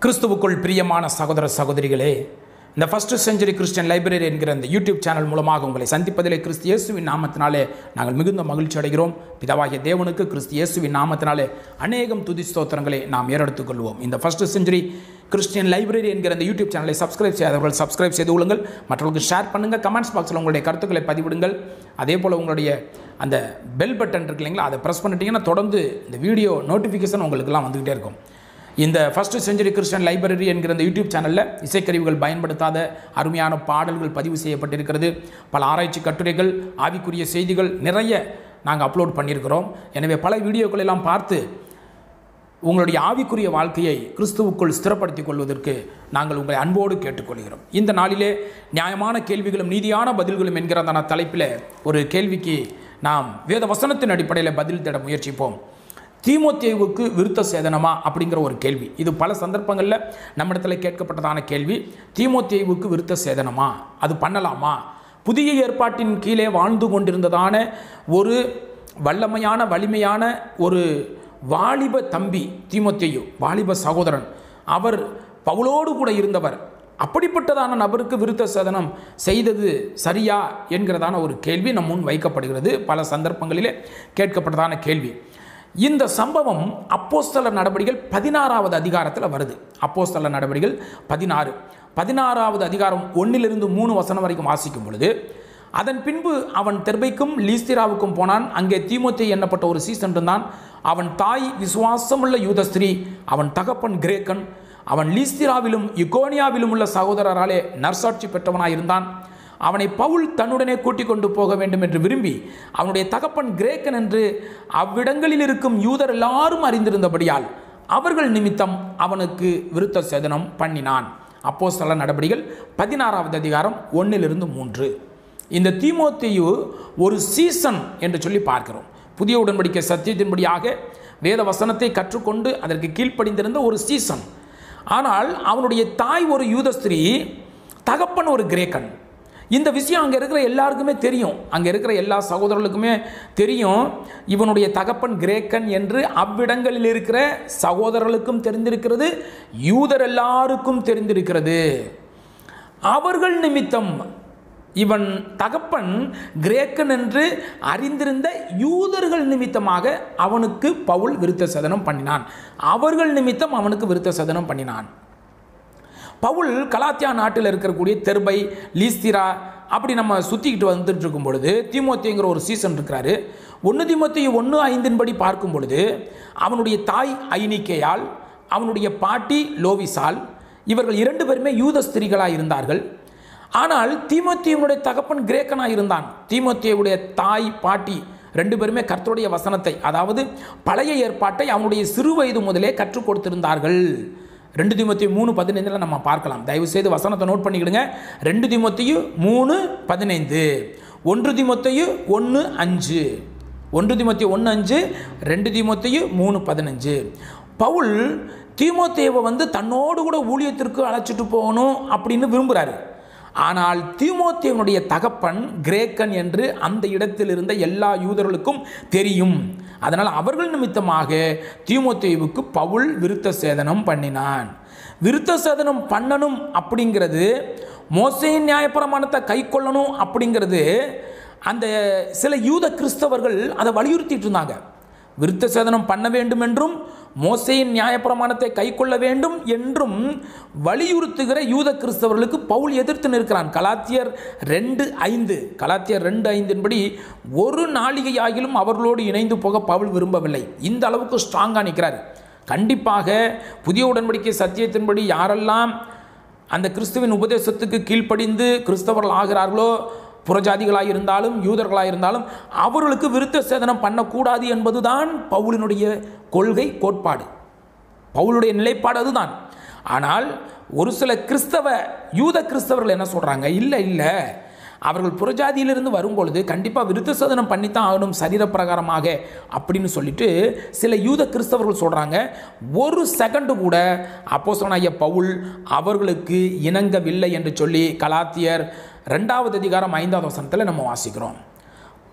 கிறிஸ்துவுக்குள் பிரியமான சகோதர சகோதரிகளே இந்த ஃபர்ஸ்ட் செஞ்சுரி கிறிஸ்டியன் லைப்ரரி என்கிற இந்த யூடியூப் சேனல் மூலமாக உங்களை சந்திப்பதிலே கிறிஸ்து இயேசுவின் நாமத்தினாலே நாங்கள் மிகுந்த மகிழ்ச்சி அடைகிறோம் பிதாவாகிய தேவனுக்கு கிறிஸ்து இயேசுவின் நாமத்தினாலே அநேகம் துதி ஸ்தோத்திரங்களை நாம் ஏறெடுத்துக் கொள்வோம் இந்த ஃபர்ஸ்ட் செஞ்சுரி கிறிஸ்டியன் லைப்ரரி என்கிற இந்த யூடியூப் சேனலை சப்ஸ்கிரைப் செய்யாதவர்கள் சப்ஸ்கிரைப் செய்து கொள்ளுங்கள் மற்றவர்களுக்கு ஷேர் பண்ணுங்கள் கமெண்ட்ஸ் பாக்ஸில் உங்களுடைய கருத்துக்களை பதிவிடுங்கள் அதே போல் உங்களுடைய அந்த பெல் பட்டன் இருக்கு இல்லைங்களா அதை ப்ரெஸ் பண்ணிட்டீங்கன்னா தொடர்ந்து இந்த வீடியோ நோட்டிஃபிகேஷன் உங்களுக்குலாம் வந்துக்கிட்டே இருக்கும் இந்த ஃபர்ஸ்ட் செஞ்சுரி கிறிஸ்டியன் லைப்ரரி என்கிற இந்த யூடியூப் சேனலில் இசைக்கருவிகள் பயன்படுத்தாத அருமையான பாடல்கள் பதிவு செய்யப்பட்டிருக்கிறது பல ஆராய்ச்சி கட்டுரைகள் ஆவிக்குரிய செய்திகள் நிறைய நாங்கள் அப்லோட் பண்ணியிருக்கிறோம் எனவே பல வீடியோக்கள் எல்லாம் பார்த்து உங்களுடைய ஆவிக்குரிய வாழ்க்கையை கிறிஸ்துவுக்குள் ஸ்திரப்படுத்திக் கொள்வதற்கு நாங்கள் உங்களை அன்போடு கேட்டுக்கொள்கிறோம் இந்த நாளிலே நியாயமான கேள்விகளும் நீதியான பதில்களும் என்கிற அந்த தலைப்பில் ஒரு கேள்விக்கு நாம் வேத வசனத்தின் அடிப்படையில் பதில் தேட முயற்சிப்போம் தீமோத்தேவுக்கு விருத்த சேதனமா அப்படிங்கிற ஒரு கேள்வி இது பல சந்தர்ப்பங்களில் நம்மிடத்தில் கேட்கப்பட்டதான கேள்வி தீமோத்தேவுக்கு விருத்த சேதனமா அது பண்ணலாமா புதிய ஏற்பாட்டின் கீழே வாழ்ந்து கொண்டிருந்ததான ஒரு வல்லமையான வலிமையான ஒரு வாலிப தம்பி தீமோத்தேயு வாலிப சகோதரன் அவர் பவுலோடு கூட இருந்தவர் அப்படிப்பட்டதான நபருக்கு விருத்த சேதனம் செய்தது சரியா என்கிறதான ஒரு கேள்வி நம் முன் வைக்கப்படுகிறது பல சந்தர்ப்பங்களிலே கேட்கப்பட்டதான கேள்வி இந்த சம்பவம் அப்போஸ்தல நடவடிக்கைகள் பதினாறாவது அதிகாரத்தில் வருது அப்போஸ்தல நடவடிக்கைகள் பதினாறு பதினாறாவது அதிகாரம் ஒன்றிலிருந்து மூணு வசனம் வரைக்கும் வாசிக்கும் பொழுது அதன் பின்பு அவன் தெர்பைக்கும் லீஸ்திராவுக்கும் போனான் அங்கே தீமோத்தே எண்ணப்பட்ட ஒரு சீசன் இருந்தான் அவன் தாய் விசுவாசமுள்ள யூதஸ்திரீ அவன் தகப்பன் கிரேக்கன் அவன் லீஸ்திராவிலும் யுகோனியாவிலும் உள்ள சகோதரராலே நர்சாட்சி பெற்றவனாயிருந்தான் அவனை பவுல் தன்னுடனே கூட்டிக் கொண்டு போக வேண்டும் என்று விரும்பி அவனுடைய தகப்பன் கிரேக்கன் என்று அவ்விடங்களில் இருக்கும் யூதர் எல்லாரும் அறிந்திருந்தபடியால் அவர்கள் நிமித்தம் அவனுக்கு விருத்த சேதனம் பண்ணினான் அப்போ சில நடவடிக்கைகள் பதினாறாவது அதிகாரம் ஒன்றிலிருந்து மூன்று இந்த தீமோத்தேயு ஒரு சீசன் என்று சொல்லி பார்க்கிறோம் புதிய உடன்படிக்கை சத்தியத்தின்படியாக வேத வசனத்தை கற்றுக்கொண்டு அதற்கு கீழ்ப்படிந்திருந்த ஒரு சீசன் ஆனால் அவனுடைய தாய் ஒரு யூதஸ்திரீ தகப்பன் ஒரு கிரேக்கன் இந்த விஷயம் அங்கே இருக்கிற எல்லாருக்குமே தெரியும் அங்கே இருக்கிற எல்லா சகோதரர்களுக்குமே தெரியும் இவனுடைய தகப்பன் கிரேக்கன் என்று அவ்விடங்களில் இருக்கிற சகோதரர்களுக்கும் தெரிந்திருக்கிறது யூதர் எல்லாருக்கும் தெரிந்திருக்கிறது அவர்கள் நிமித்தம் இவன் தகப்பன் கிரேக்கன் என்று அறிந்திருந்த யூதர்கள் நிமித்தமாக அவனுக்கு பவுல் விருத்த சதனம் பண்ணினான் அவர்கள் நிமித்தம் அவனுக்கு விருத்த சதனம் பண்ணினான் பவுல் கலாத்தியா நாட்டில் இருக்கக்கூடிய தெர்பை லீஸ்திரா அப்படி நம்ம சுற்றிக்கிட்டு வந்துட்டு இருக்கும் பொழுது தீமோத்திங்கிற ஒரு சீசன் இருக்கிறாரு ஒன்று தீமோத்தி ஒன்று ஐந்தின்படி பார்க்கும் பொழுது அவனுடைய தாய் ஐனிக்கையால் அவனுடைய பாட்டி லோவிசால் இவர்கள் இரண்டு பேருமே யூத ஸ்திரிகளாக இருந்தார்கள் ஆனால் தீமோத்தியனுடைய தகப்பன் கிரேக்கனாக இருந்தான் தீமோத்தியுடைய தாய் பாட்டி ரெண்டு பேருமே கர்த்தருடைய வசனத்தை அதாவது பழைய ஏற்பாட்டை அவனுடைய சிறு வயது முதலே கற்றுக் கொடுத்திருந்தார்கள் ரெண்டு திமுத்தி மூணு பதினைந்தில் நம்ம பார்க்கலாம் தயவு செய்து வசனத்தை நோட் பண்ணிக்கிடுங்க ரெண்டு திமுத்தையும் மூணு பதினைந்து ஒன்று திமுத்தையும் ஒன்று அஞ்சு ஒன்று திமுத்தி ஒன்று அஞ்சு ரெண்டு திமுத்தையும் மூணு பதினஞ்சு பவுல் தீமோத்தேவை வந்து தன்னோடு கூட ஊழியத்திற்கு அழைச்சிட்டு போகணும் அப்படின்னு விரும்புகிறாரு ஆனால் தீமோத்தேவனுடைய தகப்பன் கிரேக்கன் என்று அந்த இடத்தில் இருந்த எல்லா யூதர்களுக்கும் தெரியும் அதனால் அவர்கள் நிமித்தமாக தீமோத்தேவுக்கு பவுல் விருத்த சேதனம் பண்ணினான் விருத்த சேதனம் பண்ணணும் அப்படிங்கிறது மோசையின் நியாயப்பிரமாணத்தை கை கொள்ளணும் அப்படிங்கிறது அந்த சில யூத கிறிஸ்தவர்கள் அதை வலியுறுத்திட்டு இருந்தாங்க விருத்த சேதனம் பண்ண வேண்டும் என்றும் மோசையின் நியாயப்பிரமாணத்தை கை கொள்ள வேண்டும் என்றும் வலியுறுத்துகிற யூத கிறிஸ்தவர்களுக்கு பவுல் எதிர்த்து நிற்கிறான் கலாத்தியர் ரெண்டு ஐந்து கலாத்தியர் ரெண்டு ஐந்தின்படி ஒரு நாளிகையாகிலும் அவர்களோடு இணைந்து போக பவுல் விரும்பவில்லை இந்த அளவுக்கு ஸ்ட்ராங்காக நிற்கிறார் கண்டிப்பாக புதிய உடன்படிக்கை சத்தியத்தின்படி யாரெல்லாம் அந்த கிறிஸ்துவின் உபதேசத்துக்கு கீழ்ப்படிந்து கிறிஸ்தவர்கள் ஆகிறார்களோ புறஜாதிகளாக இருந்தாலும் யூதர்களாக இருந்தாலும் அவர்களுக்கு விருத்த சேதனம் பண்ணக்கூடாது என்பதுதான் பவுலினுடைய கொள்கை கோட்பாடு பவுலுடைய நிலைப்பாடு அதுதான் ஆனால் ஒரு சில கிறிஸ்தவ யூத கிறிஸ்தவர்கள் என்ன சொல்கிறாங்க இல்லை இல்லை அவர்கள் புறஜாதியிலிருந்து வரும்பொழுது கண்டிப்பாக விருத்த சேதனம் பண்ணித்தான் ஆகணும் சரீரப்பிரகாரமாக அப்படின்னு சொல்லிட்டு சில யூத கிறிஸ்தவர்கள் சொல்கிறாங்க ஒரு செகண்டு கூட அப்போசனாய பவுல் அவர்களுக்கு இணங்கவில்லை என்று சொல்லி கலாத்தியர் ரெண்டாவது அதிகாரம் ஐந்தாவது வசனத்தில் நம்ம வாசிக்கிறோம்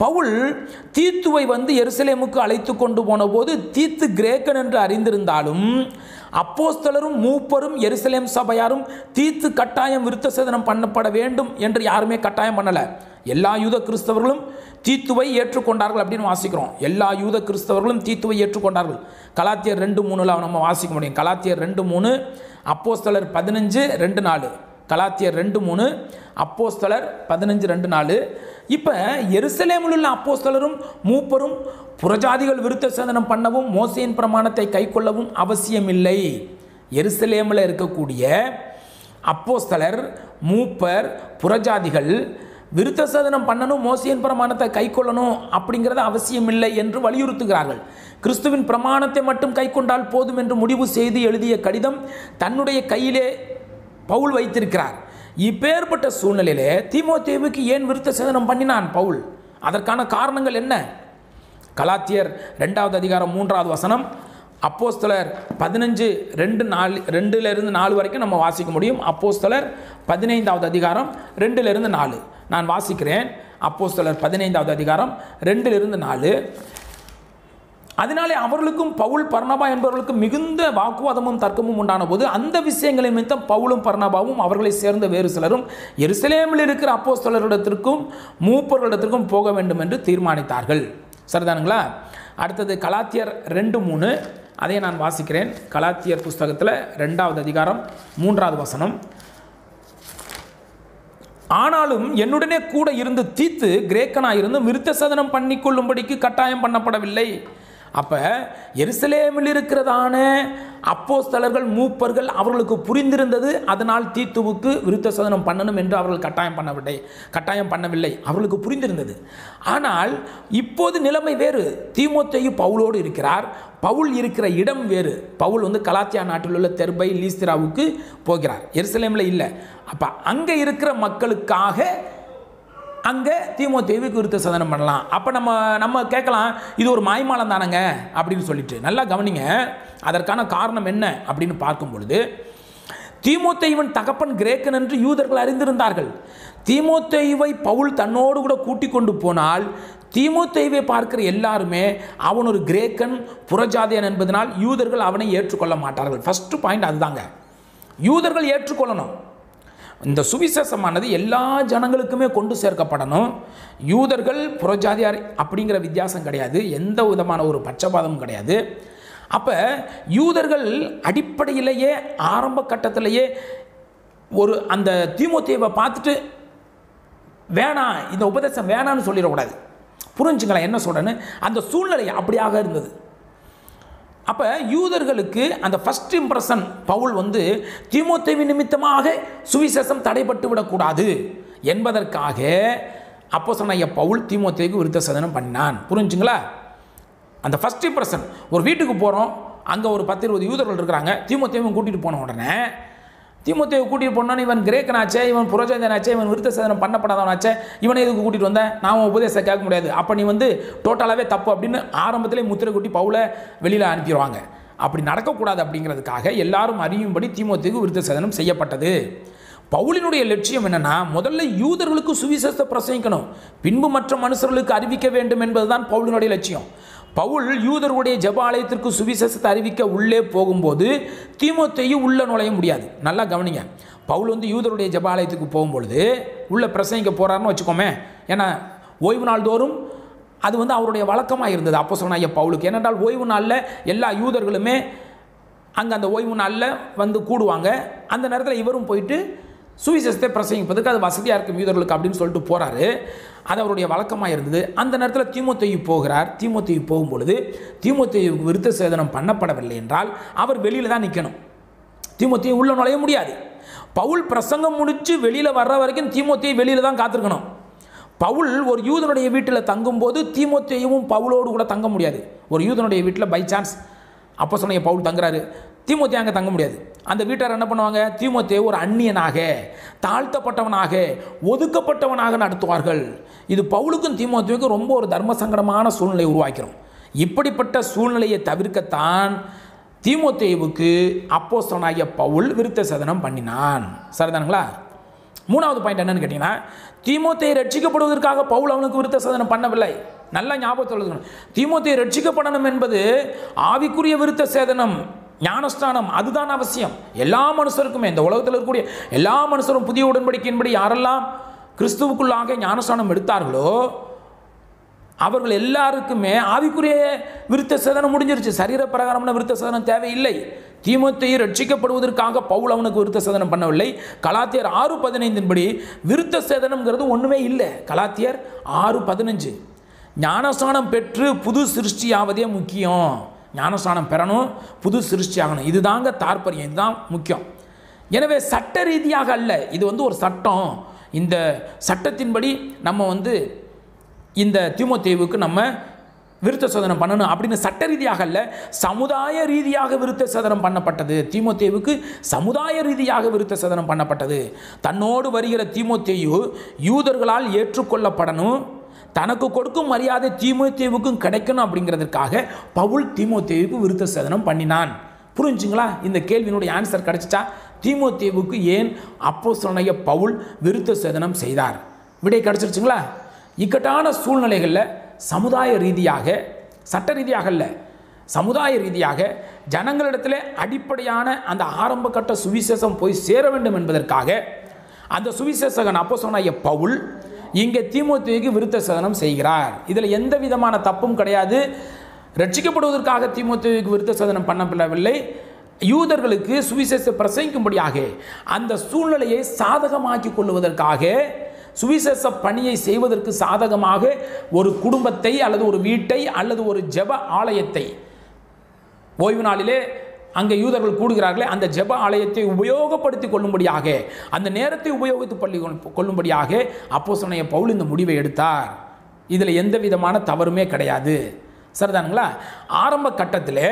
பவுல் தீத்துவை வந்து எருசலேமுக்கு அழைத்து கொண்டு போன போது தீத்து கிரேக்கன் என்று அறிந்திருந்தாலும் அப்போஸ்தலரும் மூப்பரும் எருசலேம் சபையாரும் தீத்து கட்டாயம் விருத்த சேதனம் பண்ணப்பட வேண்டும் என்று யாருமே கட்டாயம் பண்ணலை எல்லா யூத கிறிஸ்தவர்களும் தீத்துவை ஏற்றுக்கொண்டார்கள் அப்படின்னு வாசிக்கிறோம் எல்லா யூத கிறிஸ்தவர்களும் தீத்துவை ஏற்றுக்கொண்டார்கள் கலாத்தியர் ரெண்டு மூணுல நம்ம வாசிக்க முடியும் கலாத்தியர் ரெண்டு மூணு அப்போஸ்தலர் பதினஞ்சு ரெண்டு நாலு கலாத்தியர் ரெண்டு மூணு அப்போஸ்தலர் பதினஞ்சு ரெண்டு நாலு இப்போ எருசலேமில் உள்ள அப்போஸ்தலரும் மூப்பரும் புறஜாதிகள் விருத்த சேதனம் பண்ணவும் மோசையின் பிரமாணத்தை கைக்கொள்ளவும் அவசியமில்லை எருசலேமில் இருக்கக்கூடிய அப்போஸ்தலர் மூப்பர் புறஜாதிகள் விருத்த சேதனம் பண்ணணும் மோசையின் பிரமாணத்தை கைக்கொள்ளணும் அப்படிங்கிறது அவசியமில்லை என்று வலியுறுத்துகிறார்கள் கிறிஸ்துவின் பிரமாணத்தை மட்டும் கைக்கொண்டால் போதும் என்று முடிவு செய்து எழுதிய கடிதம் தன்னுடைய கையிலே பவுல் வைத்திருக்கிறார் இப்பேற்பட்ட சூழ்நிலையிலே தீமோத்தேவுக்கு ஏன் விருத்த சேதனம் பண்ணினான் பவுல் அதற்கான காரணங்கள் என்ன கலாத்தியர் ரெண்டாவது அதிகாரம் மூன்றாவது வசனம் அப்போஸ்தலர் பதினஞ்சு ரெண்டு நாலு ரெண்டுலேருந்து நாலு வரைக்கும் நம்ம வாசிக்க முடியும் அப்போஸ்தலர் பதினைந்தாவது அதிகாரம் ரெண்டுலேருந்து நாலு நான் வாசிக்கிறேன் அப்போஸ்தலர் பதினைந்தாவது அதிகாரம் ரெண்டிலிருந்து நாலு அதனாலே அவர்களுக்கும் பவுல் பர்ணபா என்பவர்களுக்கும் மிகுந்த வாக்குவாதமும் தர்க்கமும் உண்டான போது அந்த விஷயங்களின் நிமித்தம் பவுலும் பர்ணபாவும் அவர்களை சேர்ந்த வேறு சிலரும் எருசலேமில் இருக்கிற அப்போஸ்தலரிடத்திற்கும் மூப்பர்களிடத்திற்கும் போக வேண்டும் என்று தீர்மானித்தார்கள் சரிதானுங்களா அடுத்தது கலாத்தியர் ரெண்டு மூணு அதை நான் வாசிக்கிறேன் கலாத்தியர் புஸ்தகத்தில் ரெண்டாவது அதிகாரம் மூன்றாவது வசனம் ஆனாலும் என்னுடனே கூட இருந்து தீத்து கிரேக்கனாக இருந்து விருத்த சதனம் பண்ணிக்கொள்ளும்படிக்கு கட்டாயம் பண்ணப்படவில்லை அப்போ எருசலேமில் இருக்கிறதான அப்போஸ்தலர்கள் மூப்பர்கள் அவர்களுக்கு புரிந்திருந்தது அதனால் தீத்துவுக்கு விருத்த சதனம் பண்ணணும் என்று அவர்கள் கட்டாயம் பண்ணவில்லை கட்டாயம் பண்ணவில்லை அவர்களுக்கு புரிந்திருந்தது ஆனால் இப்போது நிலைமை வேறு தீமோத்தேயு பவுலோடு இருக்கிறார் பவுல் இருக்கிற இடம் வேறு பவுல் வந்து கலாத்தியா நாட்டில் உள்ள தெர்பை லீஸ்திராவுக்கு போகிறார் எருசலேமில் இல்லை அப்போ அங்கே இருக்கிற மக்களுக்காக அங்கே தீமோத்தேவுக்கு விருத்த சதனம் பண்ணலாம் அப்போ நம்ம நம்ம கேட்கலாம் இது ஒரு மாய்மாலம் தானங்க அப்படின்னு சொல்லிட்டு நல்லா கவனிங்க அதற்கான காரணம் என்ன அப்படின்னு பார்க்கும் பொழுது தீமோத்தேயுவன் தகப்பன் கிரேக்கன் என்று யூதர்கள் அறிந்திருந்தார்கள் தீமோத்தேயுவை பவுல் தன்னோடு கூட கூட்டிக் கொண்டு போனால் தீமோத்தேயுவை பார்க்கிற எல்லாருமே அவன் ஒரு கிரேக்கன் புறஜாதியன் என்பதனால் யூதர்கள் அவனை ஏற்றுக்கொள்ள மாட்டார்கள் ஃபஸ்ட்டு பாயிண்ட் அதுதாங்க யூதர்கள் ஏற்றுக்கொள்ளணும் இந்த சுவிசேஷமானது எல்லா ஜனங்களுக்குமே கொண்டு சேர்க்கப்படணும் யூதர்கள் புறஜாதியார் அப்படிங்கிற வித்தியாசம் கிடையாது எந்த விதமான ஒரு பட்சபாதமும் கிடையாது அப்போ யூதர்கள் அடிப்படையிலேயே ஆரம்ப கட்டத்திலேயே ஒரு அந்த தீமோத்தேவை பார்த்துட்டு வேணாம் இந்த உபதேசம் வேணான்னு சொல்லிடக்கூடாது புரிஞ்சுங்களேன் என்ன சொல்கிறேன்னு அந்த சூழ்நிலை அப்படியாக இருந்தது அப்போ யூதர்களுக்கு அந்த ஃபஸ்ட் இம்ப்ரெஷன் பவுல் வந்து தீமோத்தேவி நிமித்தமாக சுவிசேஷம் தடைப்பட்டு விடக்கூடாது என்பதற்காக அப்போ சொன்ன பவுல் தீமோத்தேவுக்கு விருத்த சதனம் பண்ணினான் புரிஞ்சுங்களா அந்த ஃபஸ்ட் இம்ப்ரெஷன் ஒரு வீட்டுக்கு போகிறோம் அங்கே ஒரு பத்து இருபது யூதர்கள் இருக்கிறாங்க தீமோத்தேவும் கூட்டிகிட்டு போன உடனே தீமோத்தேவை கூட்டிகிட்டு போனோன்னு இவன் கிரேக்கனாச்சே இவன் புரோஜாதனாச்சே இவன் விருத்த சேதனம் பண்ணப்படாதவனாச்சே இவனை எதுக்கு கூட்டிகிட்டு வந்தேன் நான் உபதேசம் கேட்க முடியாது அப்போ நீ வந்து டோட்டலாகவே தப்பு அப்படின்னு ஆரம்பத்திலே முத்திரை குட்டி பவுலை வெளியில் அனுப்பிடுவாங்க அப்படி நடக்கக்கூடாது அப்படிங்கிறதுக்காக எல்லாரும் அறியும்படி தீமோத்தேவுக்கு விருத்த சேதனம் செய்யப்பட்டது பவுலினுடைய லட்சியம் என்னன்னா முதல்ல யூதர்களுக்கு சுவிசேஷத்தை பிரசங்கிக்கணும் பின்பு மற்ற மனுஷர்களுக்கு அறிவிக்க வேண்டும் என்பதுதான் பவுலினுடைய லட்சியம் பவுல் யூதருடைய ஜபாலயத்திற்கு சுவிசேஷத்தை அறிவிக்க உள்ளே போகும்போது தீமோத்தேயு உள்ள நுழைய முடியாது நல்லா கவனிங்க பவுல் வந்து யூதருடைய ஜபாலயத்துக்கு போகும்பொழுது உள்ள பிரசங்கிக்க போகிறாருன்னு வச்சுக்கோமே ஏன்னா ஓய்வு நாள் தோறும் அது வந்து அவருடைய வழக்கமாக இருந்தது அப்போ சொன்னாங்க பவுலுக்கு ஏனென்றால் ஓய்வு நாளில் எல்லா யூதர்களுமே அங்கே அந்த ஓய்வு நாளில் வந்து கூடுவாங்க அந்த நேரத்தில் இவரும் போயிட்டு சுவிசேஷத்தை பிரசங்கிப்பதற்கு அது வசதியாக இருக்கும் யூதர்களுக்கு அப்படின்னு சொல்லிட்டு போகிறாரு அது அவருடைய வழக்கமாக இருந்தது அந்த நேரத்தில் தீமோத்தேயு போகிறார் தீமோத்தேயு போகும்பொழுது தீமோத்தேயுக்கு விருத்த சேதனம் பண்ணப்படவில்லை என்றால் அவர் வெளியில் தான் நிற்கணும் தீமோத்தேயு உள்ள நுழைய முடியாது பவுல் பிரசங்கம் முடித்து வெளியில் வர்ற வரைக்கும் தீமோத்தேயு வெளியில் தான் காத்திருக்கணும் பவுல் ஒரு யூதனுடைய வீட்டில் தங்கும்போது தீமோத்தேயுவும் பவுலோடு கூட தங்க முடியாது ஒரு யூதனுடைய வீட்டில் பை சான்ஸ் அப்போ சொன்ன பவுல் தங்குறாரு தீமோத்தே அங்கே தங்க முடியாது அந்த வீட்டார் என்ன பண்ணுவாங்க தீமோத்தே ஒரு அந்நியனாக தாழ்த்தப்பட்டவனாக ஒதுக்கப்பட்டவனாக நடத்துவார்கள் இது பவுலுக்கும் தீமோத்தேவுக்கும் ரொம்ப ஒரு தர்ம சங்கடமான சூழ்நிலை உருவாக்கிறோம் இப்படிப்பட்ட சூழ்நிலையை தவிர்க்கத்தான் தீமோத்தேவுக்கு அப்போஸ்தலனாகிய பவுல் விருத்த சதனம் பண்ணினான் சரிதானுங்களா மூணாவது பாயிண்ட் என்னன்னு கேட்டிங்கன்னா தீமோத்தேயை ரட்சிக்கப்படுவதற்காக பவுல் அவனுக்கு விருத்த சேதனம் பண்ணவில்லை நல்ல ஞாபகத்தில் எழுதணும் தீமோத்தேயை ரட்சிக்கப்படணும் என்பது ஆவிக்குரிய விருத்த சேதனம் ஞானஸ்தானம் அதுதான் அவசியம் எல்லா மனுஷருக்குமே இந்த உலகத்தில் இருக்கக்கூடிய எல்லா மனுஷரும் புதிய உடன்படிக்கையின்படி யாரெல்லாம் கிறிஸ்துவுக்குள்ளாக ஞானஸ்தானம் எடுத்தார்களோ அவர்கள் எல்லாருக்குமே ஆவிக்குரிய விருத்த சேதனம் முடிஞ்சிருச்சு சரீர பிரகாரமான விருத்த சேதனம் தேவையில்லை தீமோத்தேயு ரட்சிக்கப்படுவதற்காக பவுல் அவனுக்கு விருத்த சேதனம் பண்ணவில்லை கலாத்தியர் ஆறு பதினைந்தின்படி விருத்த சேதனம்ங்கிறது ஒன்றுமே இல்லை கலாத்தியர் ஆறு பதினஞ்சு ஞானஸ்தானம் பெற்று புது சிருஷ்டியாவதே முக்கியம் ஞானஸ்தானம் பெறணும் புது சிருஷ்டி ஆகணும் இதுதாங்க தாற்பயம் இதுதான் முக்கியம் எனவே சட்ட ரீதியாக அல்ல இது வந்து ஒரு சட்டம் இந்த சட்டத்தின்படி நம்ம வந்து இந்த தீமோத்தேவுக்கு நம்ம விருத்த சோதனம் பண்ணணும் அப்படின்னு சட்ட ரீதியாக அல்ல சமுதாய ரீதியாக விருத்த சோதனம் பண்ணப்பட்டது தீமோத்தேவுக்கு சமுதாய ரீதியாக விருத்த சோதனம் பண்ணப்பட்டது தன்னோடு வருகிற தீமோத்தேயு யூதர்களால் ஏற்றுக்கொள்ளப்படணும் தனக்கு கொடுக்கும் மரியாதை தீமோத்தேவுக்கும் கிடைக்கணும் அப்படிங்கிறதுக்காக பவுல் தீமோத்தேவுக்கு விருத்த சேதனம் பண்ணினான் புரிஞ்சுங்களா இந்த கேள்வியினுடைய ஆன்சர் கிடைச்சிட்டா தீமோத்தேவுக்கு ஏன் அப்போ சொன்னைய பவுல் விருத்த சேதனம் செய்தார் விடை கிடைச்சிருச்சுங்களா இக்கட்டான சூழ்நிலைகளில் சமுதாய ரீதியாக சட்ட ரீதியாக அல்ல சமுதாய ரீதியாக ஜனங்களிடத்தில் அடிப்படையான அந்த ஆரம்ப கட்ட சுவிசேஷம் போய் சேர வேண்டும் என்பதற்காக அந்த சுவிசேஷகன் அப்போ சொன்ன பவுல் இங்கே தீமோத்தேவுக்கு விருத்த சதனம் செய்கிறார் இதில் எந்த விதமான தப்பும் கிடையாது ரட்சிக்கப்படுவதற்காக தீமோத்தேவுக்கு விருத்த சதனம் பண்ணப்படவில்லை யூதர்களுக்கு சுவிசேஷ பிரசங்கிக்கும்படியாக அந்த சூழ்நிலையை சாதகமாக்கி கொள்வதற்காக சுவிசேஷ பணியை செய்வதற்கு சாதகமாக ஒரு குடும்பத்தை அல்லது ஒரு வீட்டை அல்லது ஒரு ஜெப ஆலயத்தை ஓய்வு நாளிலே அங்கே யூதர்கள் கூடுகிறார்களே அந்த ஜெப ஆலயத்தை உபயோகப்படுத்தி கொள்ளும்படியாக அந்த நேரத்தை உபயோகித்து பள்ளி கொள்ளும்படியாக அப்போ சொன்ன பவுல் இந்த முடிவை எடுத்தார் இதில் எந்த விதமான தவறுமே கிடையாது சரிதானுங்களா ஆரம்ப கட்டத்தில்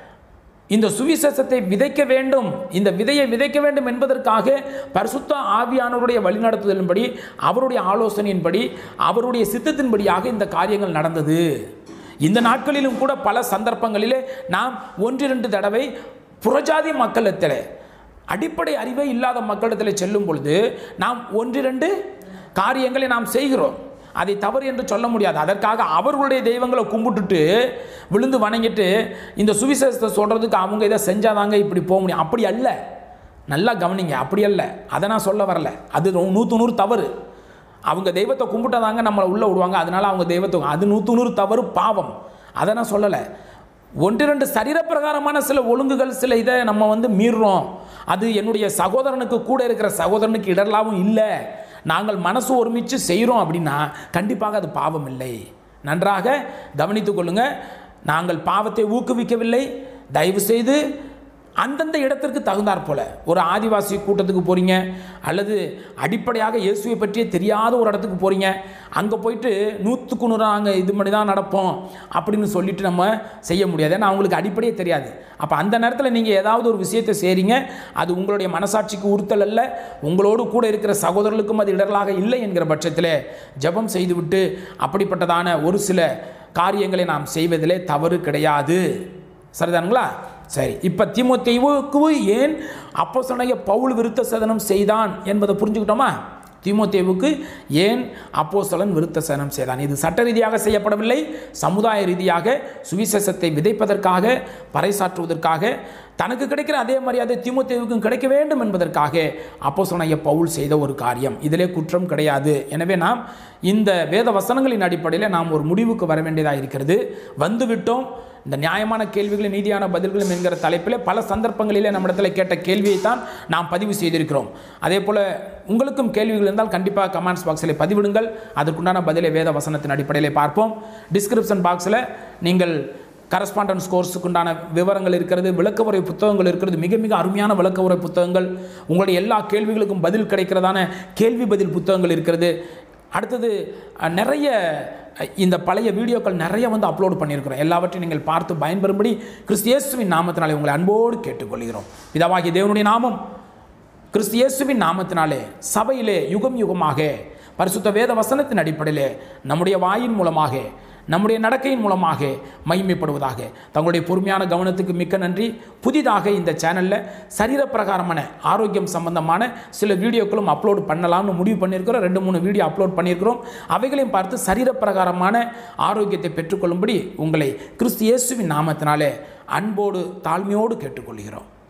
இந்த சுவிசேஷத்தை விதைக்க வேண்டும் இந்த விதையை விதைக்க வேண்டும் என்பதற்காக பரிசுத்த ஆவியானவருடைய வழிநடத்துதலின்படி அவருடைய ஆலோசனையின்படி அவருடைய சித்தத்தின்படியாக இந்த காரியங்கள் நடந்தது இந்த நாட்களிலும் கூட பல சந்தர்ப்பங்களிலே நாம் ஒன்றிரண்டு தடவை புறஜாதி மக்களிடத்தில் அடிப்படை அறிவே இல்லாத மக்களிடத்தில் செல்லும் பொழுது நாம் ஒன்றிரண்டு காரியங்களை நாம் செய்கிறோம் அதை தவறு என்று சொல்ல முடியாது அதற்காக அவர்களுடைய தெய்வங்களை கும்பிட்டுட்டு விழுந்து வணங்கிட்டு இந்த சுவிசேஷத்தை சொல்கிறதுக்கு அவங்க இதை செஞ்சாதாங்க இப்படி போக முடியும் அப்படி அல்ல நல்லா கவனிங்க அப்படி அல்ல அதை நான் சொல்ல வரல அது நூற்று நூறு தவறு அவங்க தெய்வத்தை கும்பிட்டாதாங்க நம்மளை உள்ளே விடுவாங்க அதனால அவங்க தெய்வத்தை அது நூற்று நூறு தவறு பாவம் அதை நான் சொல்லலை ஒன்று ரெண்டு சரீரப்பிரகாரமான சில ஒழுங்குகள் சில இதை நம்ம வந்து மீறுறோம் அது என்னுடைய சகோதரனுக்கு கூட இருக்கிற சகோதரனுக்கு இடர்லாவும் இல்லை நாங்கள் மனசு ஒருமிச்சு செய்கிறோம் அப்படின்னா கண்டிப்பாக அது பாவம் இல்லை நன்றாக கவனித்துக் கொள்ளுங்க நாங்கள் பாவத்தை ஊக்குவிக்கவில்லை தயவு செய்து அந்தந்த இடத்திற்கு தகுந்தாற் போல ஒரு ஆதிவாசி கூட்டத்துக்கு போகிறீங்க அல்லது அடிப்படையாக இயேசுவை பற்றியே தெரியாத ஒரு இடத்துக்கு போகிறீங்க அங்கே போயிட்டு நூற்றுக்கு நூறு நாங்கள் இது மாதிரி தான் நடப்போம் அப்படின்னு சொல்லிட்டு நம்ம செய்ய முடியாது ஏன்னா அவங்களுக்கு அடிப்படையே தெரியாது அப்போ அந்த நேரத்தில் நீங்கள் ஏதாவது ஒரு விஷயத்தை செய்கிறீங்க அது உங்களுடைய மனசாட்சிக்கு உறுத்தல் அல்ல உங்களோடு கூட இருக்கிற சகோதரர்களுக்கும் அது இடர்களாக இல்லை என்கிற பட்சத்தில் ஜெபம் செய்துவிட்டு அப்படிப்பட்டதான ஒரு சில காரியங்களை நாம் செய்வதிலே தவறு கிடையாது சரிதானுங்களா சரி இப்போ தீமோத்தேவுக்கு ஏன் அப்போ சொன்ன பவுல் விருத்த சதனம் செய்தான் என்பதை புரிஞ்சுக்கிட்டோமா தீமோத்தேவுக்கு ஏன் அப்போஸ்தலன் விருத்த சதனம் செய்தான் இது சட்ட ரீதியாக செய்யப்படவில்லை சமுதாய ரீதியாக சுவிசேஷத்தை விதைப்பதற்காக பறைசாற்றுவதற்காக தனக்கு கிடைக்கிற அதே மரியாதை தீமோத்தேவுக்கும் கிடைக்க வேண்டும் என்பதற்காக அப்போ சொன்ன பவுல் செய்த ஒரு காரியம் இதிலே குற்றம் கிடையாது எனவே நாம் இந்த வேத வசனங்களின் அடிப்படையில் நாம் ஒரு முடிவுக்கு வர வேண்டியதாக இருக்கிறது வந்துவிட்டோம் இந்த நியாயமான கேள்விகளும் நீதியான பதில்களும் என்கிற தலைப்பில் பல சந்தர்ப்பங்களிலே நம்மிடத்தில் கேட்ட கேள்வியை தான் நாம் பதிவு செய்திருக்கிறோம் அதே போல் உங்களுக்கும் கேள்விகள் இருந்தால் கண்டிப்பாக கமெண்ட்ஸ் பாக்ஸில் பதிவிடுங்கள் அதற்குண்டான பதிலை வேத வசனத்தின் அடிப்படையில் பார்ப்போம் டிஸ்கிரிப்ஷன் பாக்ஸில் நீங்கள் கரஸ்பாண்டன்ஸ் கோர்ஸுக்குண்டான விவரங்கள் இருக்கிறது விளக்க உரை புத்தகங்கள் இருக்கிறது மிக மிக அருமையான விளக்க உரை புத்தகங்கள் உங்களுடைய எல்லா கேள்விகளுக்கும் பதில் கிடைக்கிறதான கேள்வி பதில் புத்தகங்கள் இருக்கிறது அடுத்தது அஹ், நிறைய அஹ், இந்த பழைய வீடியோக்கள் நிறைய வந்து அப்லோட் பண்ணியிருக்கிறோம் எல்லாவற்றையும் நீங்கள் பார்த்து பயன்பெறும்படி கிறிஸ்தியேசுவின் நாமத்தினாலே உங்களை அன்போடு கேட்டுக்கொள்கிறோம் பிதாவாகிய தேவனுடைய நாமம் கிறிஸ்து இயேசுவின் நாமத்தினாலே சபையிலே யுகம் யுகமாக பரிசுத்த வேத வசனத்தின் அடிப்படையிலே நம்முடைய வாயின் மூலமாக நம்முடைய நடக்கையின் மூலமாக மகிமைப்படுவதாக தங்களுடைய பொறுமையான கவனத்துக்கு மிக்க நன்றி புதிதாக இந்த சேனலில் சரீரப்பிரகாரமான ஆரோக்கியம் சம்பந்தமான சில வீடியோக்களும் அப்லோட் பண்ணலாம்னு முடிவு பண்ணியிருக்கிறோம் ரெண்டு மூணு வீடியோ அப்லோட் பண்ணியிருக்கிறோம் அவைகளையும் பார்த்து சரீரப்பிரகாரமான ஆரோக்கியத்தை பெற்றுக்கொள்ளும்படி உங்களை கிறிஸ்து இயேசுவின் நாமத்தினாலே அன்போடு தாழ்மையோடு கேட்டுக்கொள்கிறோம்